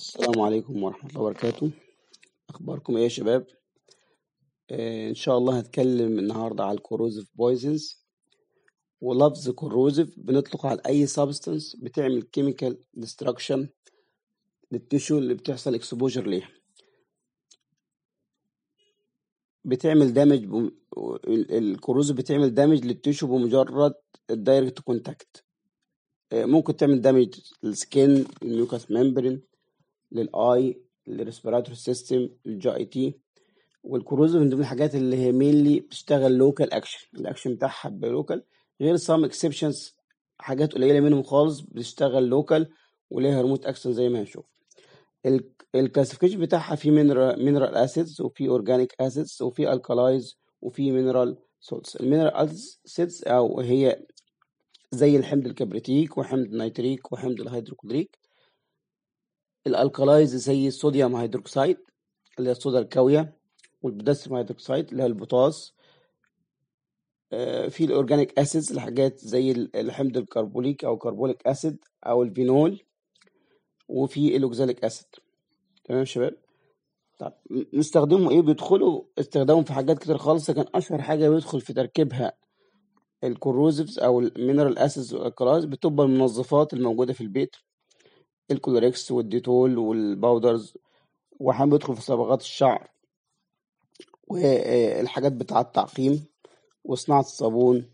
السلام عليكم ورحمة الله وبركاته أخباركم إيه يا شباب؟ آه إن شاء الله هتكلم النهاردة على الكوروزيف بويزنز ولفظ كوروزيف بنطلق على أي سبستنس بتعمل كيميكال ديستراكشن للتيشو اللي بتحصل اكسبوجر ليها بتعمل دامج بم... الكوروزيف بتعمل دامج للتيشو بمجرد الدايركت كونتاكت ممكن تعمل دامج للسكين الميوكاس ممبرين للاي للريسبيراتوري سيستم للجي اي تي والكروزيف من ضمن الحاجات اللي هي مينلي بتشتغل لوكال اكشن الاكشن بتاعها بلوكال غير سام اكسبشنز حاجات قليله منهم خالص بتشتغل لوكال وليها ريموت اكشن زي ما هنشوف الكلاسيفيكيشن بتاعها في مينرال اسيدز وفي اورجانيك اسيدز وفي الكالايز وفي مينرال سولتس المينرال اسيدز او هي زي الحمض الكبريتيك وحمض النيتريك وحمض الهيدروكلوريك الالكالايز زي الصوديوم هيدروكسيد اللي هي الصودا الكاوية والبوتاسيوم هيدروكسيد اللي هي البوتاس في الاورجانيك اسيدز الحاجات زي الحمض الكربوليك او كربوليك اسيد او الفينول وفي الاوكزاليك اسيد تمام يا شباب طب نستخدمهم ايه بيدخلوا استخدامهم في حاجات كتير خالص لكن اشهر حاجه بيدخل في تركيبها الكوروزيفز او المينرال اسيدز والالكالايز بتبقى المنظفات الموجوده في البيت الكلوريكس والديتول والباودرز وأحيانا بيدخل في صبغات الشعر والحاجات بتاعة التعقيم وصناعة الصابون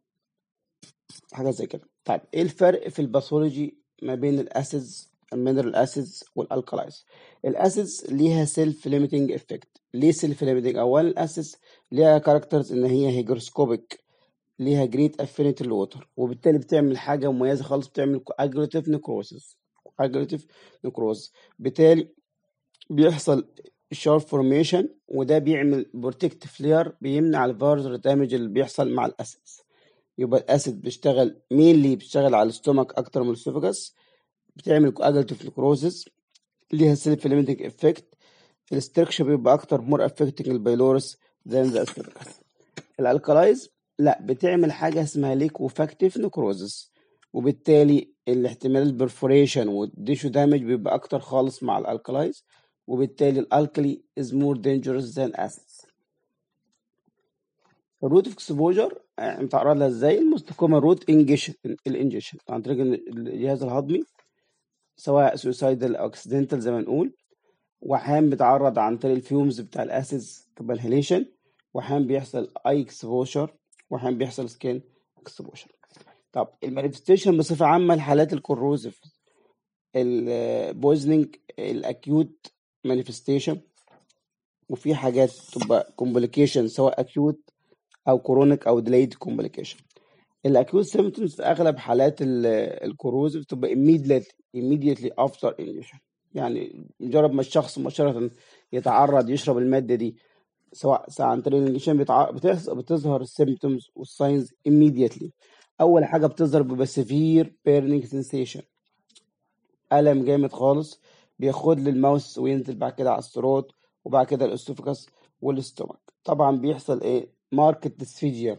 حاجات زي كده طيب ايه الفرق في الباثولوجي ما بين الاسيدز المينرال اسيدز والالكالايز الاسيدز ليها سيلف ليميتنج افكت ليه سيلف ليميتنج اولا الاسيدز ليها كاركترز ان هي هيجروسكوبيك ليها جريت افينيتي للوتر وبالتالي بتعمل حاجه مميزه خالص بتعمل اجريتيف نيكروسيس اجريتيف نيكروز بالتالي بيحصل شارب فورميشن وده بيعمل بروتكتيف لير بيمنع الفارزر دامج اللي بيحصل مع الاسيدز يبقى الاسيد بيشتغل مينلي بيشتغل على الاستومك اكتر من الاسوفاجس بتعمل اجريتيف نيكروزس ليها سيلف ليميتنج افكت الاستركشر بيبقى اكتر مور افكتنج البايلورس ذان ذا اسوفاجس الالكالايز لا بتعمل حاجه اسمها ليكوفاكتيف نيكروزس وبالتالي الاحتمال البرفوريشن والديشو دامج بيبقى اكتر خالص مع الالكالايز وبالتالي الالكالي is more dangerous than acids الروت اوف اكسبوجر متعرض لها ازاي المستقيمة روت انجيشن الانجيشن عن طريق الجهاز الهضمي سواء سوسايدال او اكسيدنتال زي ما نقول واحيانا بيتعرض عن طريق الفيومز بتاع الاسيدز تبقى الهيليشن واحيانا بيحصل اي اكسبوجر واحيانا بيحصل سكين اكسبوجر طب المانيفستيشن بصفة عامة لحالات الكوروزيف البويزنينج الاكيوت مانيفستيشن وفي حاجات تبقى كومبليكيشن سواء اكيوت او كرونيك او ديلايد كومبليكيشن الاكيوت سيمبتومز في اغلب حالات الكوروزيف تبقى immediately immediately after injection يعني مجرد ما الشخص مباشرة يتعرض يشرب المادة دي سواء عن طريق الانجكشن بتظهر السيمبتومز والساينز immediately اول حاجه بتظهر بيبقى سيفير بيرنينج سensation الم جامد خالص بياخد للماوس وينزل بعد كده على الثروت وبعد كده الاسوفكس والاستومك طبعا بيحصل ايه ماركت ديسفيجيا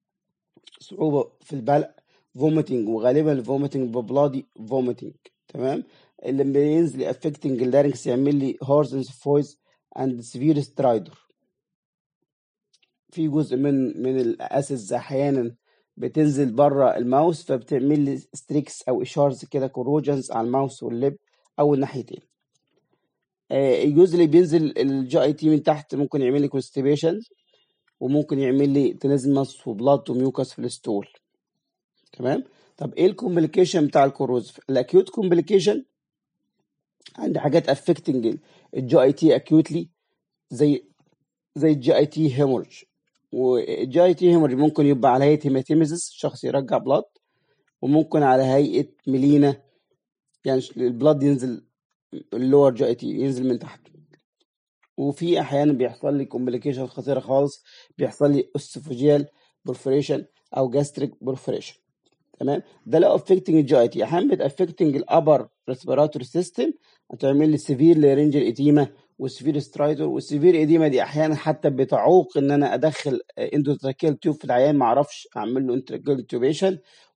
صعوبه في البلع فوميتنج وغالبا الفوميتنج ببلادي فوميتنج تمام اللي بينزل افكتنج اللارنكس يعمل لي هورزنس فويس اند سيفير سترايدر في جزء من من الاسيدز احيانا بتنزل بره الماوس فبتعمل لي ستريكس او اشارز كده كوروجنز على الماوس واللب او الناحيتين آه الجزء اللي بينزل الجي اي تي من تحت ممكن يعمل لي كونستيبيشن وممكن يعمل لي تنزمس وبلاد وميوكس في الستول تمام طب ايه الكومبليكيشن بتاع الكوروز الاكيوت كومبليكيشن عندي حاجات افكتنج الجي اي تي اكيوتلي زي زي الجي اي تي هيمورج والجي اي تي هيمورج ممكن يبقى على هيئه هيماتيميزس الشخص يرجع بلاد وممكن على هيئه ميلينا يعني البلاد ينزل اللور جي اي تي ينزل من تحت وفي احيانا بيحصل لي كومبليكيشن خطيره خالص بيحصل لي اسوفوجيال برفوريشن او جاستريك برفوريشن تمام ده لو افكتنج الجي اي تي احيانا بتافكتنج الابر ريسبيراتوري سيستم هتعمل لي سيفير لارنجل اديما والسيفير سترايدر والسيفير اديما دي احيانا حتى بتعوق ان انا ادخل اندوتراكيال تيوب في العيان ما اعرفش اعمل له انتراكيال تيوبيشن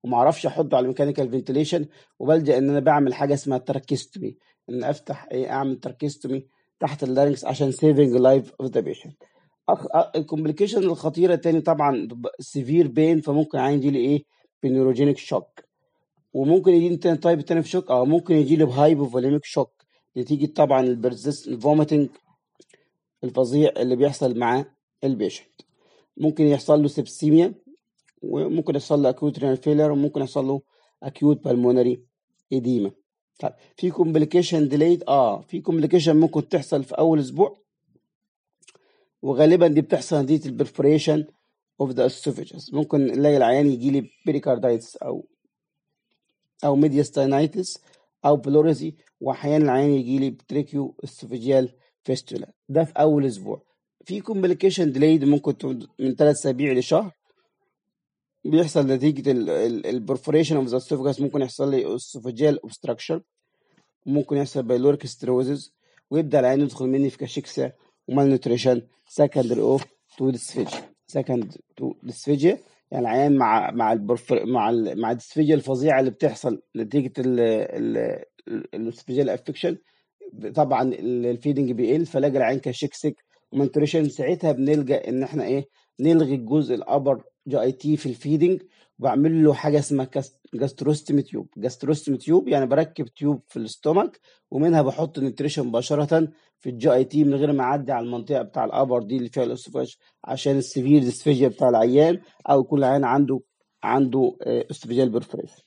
وما اعرفش احطه على ميكانيكال فنتيليشن وبلجأ ان انا بعمل حاجه اسمها تراكيستومي ان افتح ايه اعمل تراكيستومي تحت اللارنكس عشان سيفنج لايف اوف ذا بيشنت الكومبليكيشن الخطيره تاني طبعا سيفير بين فممكن عندي لي ايه بنيوروجينيك شوك وممكن يجي تاني تايب تاني في شوك او ممكن يجي لي بهايبوفوليميك شوك نتيجه طبعا البرزست الفوميتنج الفظيع اللي بيحصل مع البيشنت ممكن يحصل له سبسيميا وممكن يحصل له اكيوت رينال فيلر وممكن يحصل له اكيوت بالمونري اديما طيب في كومبليكيشن ديليد اه في كومبليكيشن ممكن تحصل في اول اسبوع وغالبا دي بتحصل نتيجه البرفوريشن اوف ذا اسوفيجس ممكن نلاقي العيان يجي لي بيريكاردايتس او او ميدياستاينايتس او بلوريزي واحيانا العيان يجي لي بتريكيو اسوفيجيال فيستولا ده في اول اسبوع في كومبليكيشن ديليد ممكن تقعد من ثلاث اسابيع لشهر بيحصل نتيجة البرفوريشن اوف ذا اسوفجاس ممكن يحصل لي اسوفجيال اوبستراكشن ممكن يحصل بايلوريك ستروزز ويبدا العين يدخل مني في كاشيكسيا ومال نوتريشن سكندري اوف تو ديسفيجيا سكند تو ديسفيجيا يعني العيان مع مع البرفر مع ال مع الديسفيجيا الفظيعه اللي بتحصل نتيجه الاسفيجيال افكشن طبعا الفيدنج بيقل فلاقي العين كاشيكسيك ومنتوريشن ساعتها بنلجا ان احنا ايه نلغي الجزء الابر جي اي تي في الفيدنج وبعمل له حاجه اسمها جاستروستومي تيوب جاستروستومي تيوب يعني بركب تيوب في الاستومك ومنها بحط نيوتريشن مباشره في الجي اي تي من غير ما اعدي على المنطقه بتاع الابر دي اللي فيها الاسوفاج عشان السيفير ديسفيجيا بتاع العيان او كل عيان عنده عنده اسوفاجيال بيرفوريشن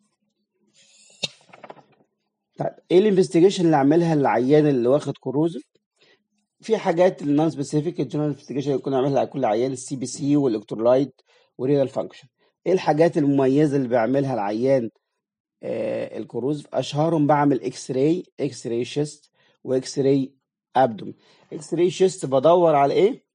طيب ايه الانفستيجيشن اللي عاملها للعيان اللي واخد كروزف في حاجات النون سبيسيفيك الجنرال انفستيجيشن اللي كنا بنعملها على كل عيان السي بي سي والالكترولايت ورينال فانكشن ايه الحاجات المميزه اللي بيعملها العيان آه الكروز اشهرهم بعمل اكس راي اكس راي شيست واكس راي ابدوم اكس راي شيست بدور على ايه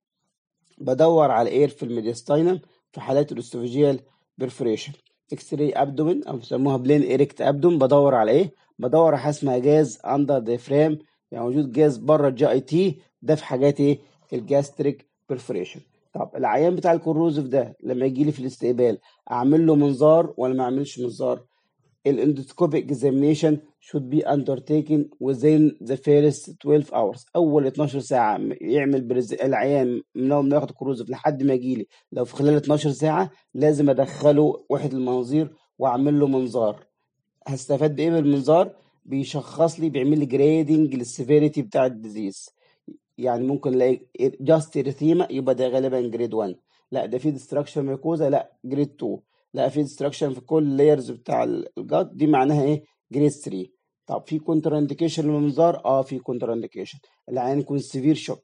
بدور على اير في الميديستاينم في حالات الاستوفيجيال بيرفوريشن اكس راي ابدومن او بيسموها بلين ايركت ابدوم بدور على ايه بدور على حاجه اسمها جاز اندر ديفرام يعني وجود جاز بره الجي اي تي ده في حاجات ايه الجاستريك بيرفوريشن طب العيان بتاع الكروزف ده لما يجي لي في الاستقبال اعمل له منظار ولا ما اعملش منظار الاندوسكوبيك examination should be undertaken within the first 12 hours اول 12 ساعه يعمل برز... العيان من اول ما ياخد كروزف لحد ما يجي لي لو في خلال 12 ساعه لازم ادخله وحده المناظير واعمل له منظار هستفاد بايه بالمنظار بيشخص لي بيعمل لي جريدنج للسيفيريتي بتاع الديزيز يعني ممكن الاقي جاست اريثيما يبقى ده غالبا جريد 1 لا ده في ديستراكشن ميكوزا لا جريد 2 لا في ديستراكشن في كل لايرز بتاع الجات دي معناها ايه جريد 3 طب في كونتر انديكيشن للمنظار اه في كونتر انديكيشن العيان يكون سيفير شوك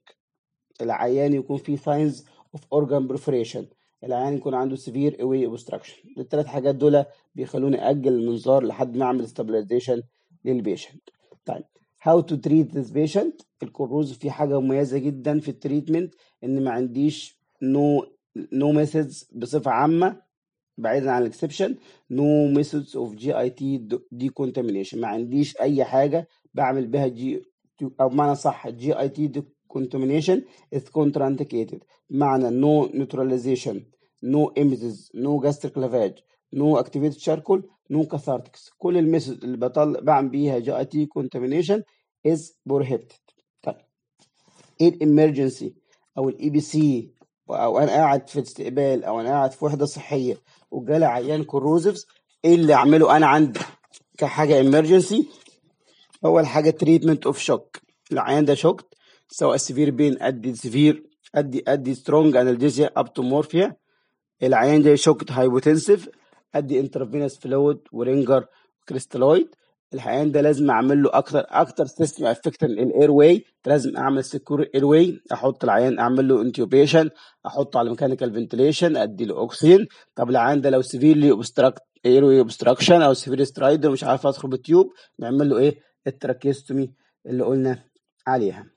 العيان يكون فيه ساينز اوف اورجان بريفريشن العيان يكون عنده سيفير اواي اوبستراكشن الثلاث حاجات دول بيخلوني اجل المنظار لحد ما اعمل ستابلايزيشن للبيشنت طيب هاو تو تريت ذيس بيشنت الكروز في حاجه مميزه جدا في التريتمنت ان ما عنديش نو نو ميثودز بصفه عامه بعيدا عن الاكسبشن نو ميثودز اوف جي اي تي دي كونتامينيشن ما عنديش اي حاجه بعمل بها جي او بمعنى صح جي اي تي دي كونتامينيشن از كونتر انديكيتد بمعنى نو نيوتراليزيشن نو ايميزز نو جاستريك لافاج نو اكتيفيتد شاركول نو كاثارتكس كل الميثود اللي بطلع بعمل بيها جي اي تي كونتامينيشن از بروهيبتد طيب ايه الامرجنسي او الاي بي سي او انا قاعد في استقبال او انا قاعد في وحده صحيه وجالي عيان كوروزفز ايه اللي اعمله انا عندي كحاجه امرجنسي اول حاجه تريتمنت اوف شوك العيان ده شوكت سواء سيفير بين ادي سيفير ادي ادي سترونج انالجيزيا اب تو مورفيا العيان ده شوكت هايبوتنسيف ادي انترفينوس فلويد ورينجر كريستالويد العيان ده لازم اعمل له اكتر اكتر سيستم افكتن الاير واي لازم اعمل سكور اير واي احط العيان اعمل له انتيوبيشن احطه على ميكانيكال فنتيليشن ادي له اكسجين طب العيان ده لو سيفيرلي اوبستراكت اير واي اوبستراكشن او سيفير سترايدر مش عارف ادخل بالتيوب نعمل له ايه التراكيستومي اللي قلنا عليها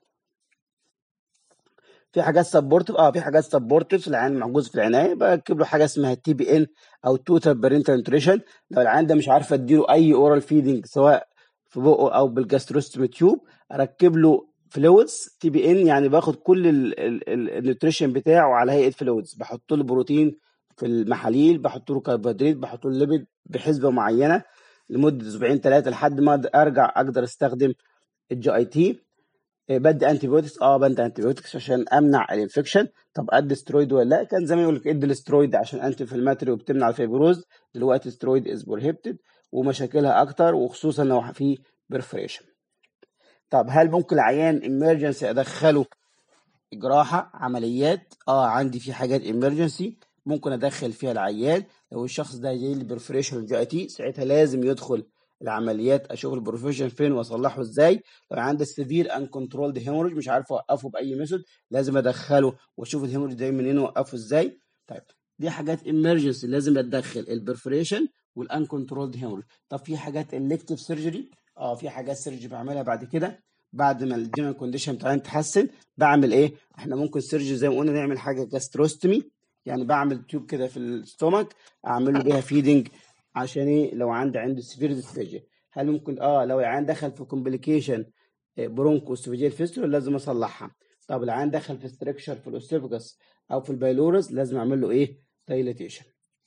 في حاجات سبورتيف اه في حاجات سبورتيف العيان محجوز في العنايه بركب له حاجه اسمها تي بي ان او توتال بارنتال نيوتريشن لو العيان ده مش عارف اديله اي اورال فيدنج سواء في بقه او بالجاستروستومي تيوب اركب له فلويدز تي بي ان يعني باخد كل النيوتريشن بتاعه على هيئه فلويدز بحط له بروتين في المحاليل بحط له كربوهيدرات بحط له ليبيد بحسبه معينه لمده اسبوعين ثلاثه لحد ما ارجع اقدر استخدم الجي اي تي بدي انتي بيوتكس اه بدي انتي بيوتكس عشان امنع الانفكشن طب ادي سترويد ولا لا كان زمان يقول لك ادي السترويد عشان انتي انفلاماتوري وبتمنع الفيبروز دلوقتي سترويد از بروهيبتد ومشاكلها اكتر وخصوصا لو في برفريشن طب هل ممكن العيان امرجنسي ادخله جراحه عمليات اه عندي في حاجات امرجنسي ممكن ادخل فيها العيان لو الشخص ده جاي لي برفريشن جي اي تي ساعتها لازم يدخل العمليات اشوف البروفيشن فين واصلحه ازاي لو عندي سيفير ان كنترولد هيموريج مش عارف اوقفه باي ميثود لازم ادخله واشوف الهيموريج ده منين واوقفه ازاي طيب دي حاجات امرجنسي لازم اتدخل البرفريشن والان كنترولد هيموريج طب في حاجات الكتيف سيرجري اه في حاجات سيرجري بعملها بعد كده بعد ما الجنرال كونديشن بتاعي تتحسن بعمل ايه احنا ممكن سيرجري زي ما قلنا نعمل حاجه جاستروستومي يعني بعمل تيوب كده في الستومك اعمل له بيها فيدنج عشان ايه لو عندي عنده سيفير ديسفيجيا هل ممكن اه لو العيان دخل في كومبليكيشن برونكو اسوفيجيال فيستول لازم اصلحها طب العيان دخل في ستركشر في الاوسيفجس او في البايلورس لازم اعمل له ايه دايليتيشن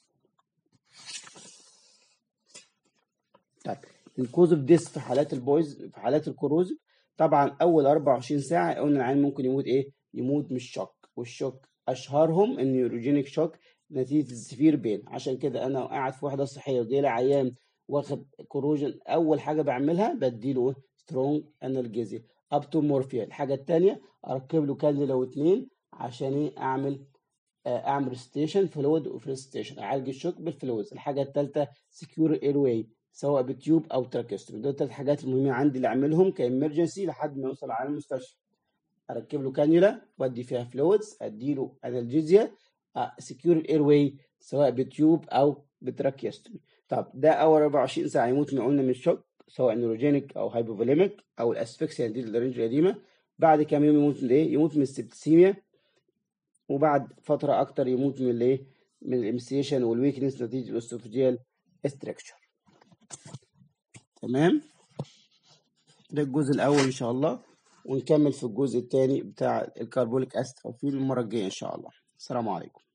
طيب الكوز اوف ديس في حالات البويز في حالات الكروز طبعا اول 24 ساعه قلنا العيان ممكن يموت ايه يموت من الشوك والشوك اشهرهم النيوروجينيك شوك نتيجه السفير بين عشان كده انا قاعد في وحده صحيه وجاي لي عيان واخد كوروجن اول حاجه بعملها بديله سترونج انالجيزيا اب تو مورفيا الحاجه الثانيه اركب له كانيولا واتنين عشان ايه اعمل اعمل ستيشن فلويد وفريستيشن اعالج الشوك بالفلويد الحاجه الثالثه سكيور اير واي سواء بتيوب او تراكيستومي دول الثلاث حاجات المهمه عندي اللي اعملهم كامرجنسي لحد ما يوصل على المستشفى اركب له كانيولا وادي فيها فلويدز اديله انالجيزيا سكيور الاير واي سواء بتيوب او بتراكيستومي طب ده اول 24 ساعه يموت من قلنا من الشوك سواء نيوروجينيك او هايبوفوليميك او الاسفكسيا دي الرينج القديمه بعد كام يوم يموت من ايه يموت من السبتسيميا وبعد فتره اكتر يموت من الايه من الامسيشن والويكنس نتيجه الاستوفيجيال استراكشر تمام ده الجزء الاول ان شاء الله ونكمل في الجزء الثاني بتاع الكربوليك اسيد في المره الجايه ان شاء الله السلام عليكم